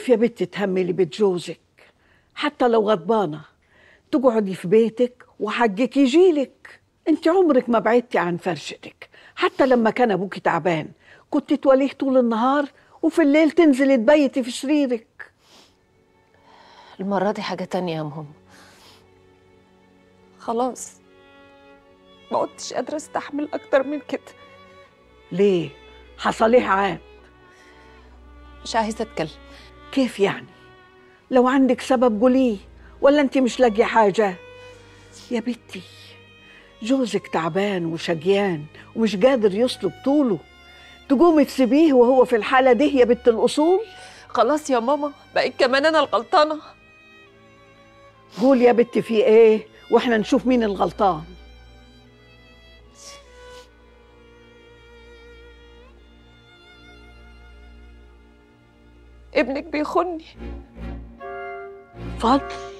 كيف يا بنت تهملي بيت جوزك حتى لو غضبانة تقعدي في بيتك وحقك يجيلك انت عمرك ما بعدتي عن فرشتك حتى لما كان ابوك تعبان كنت توليه طول النهار وفي الليل تنزلي تبيتي في سريرك المرة دي حاجة تانية يا مهم خلاص ما عدتش قادرة استحمل أكتر من كده ليه حصل ايه عاد مش عايزة أتكلم كيف يعني لو عندك سبب قوليه ولا انت مش لاقيه حاجه يا بنتي جوزك تعبان وشقيان ومش قادر يصلب طوله تقومي تسيبيه وهو في الحاله دي يا بنت الاصول خلاص يا ماما بقيت كمان أنا الغلطانة قول يا بنتي في ايه واحنا نشوف مين الغلطان ابنك بيخوني فضل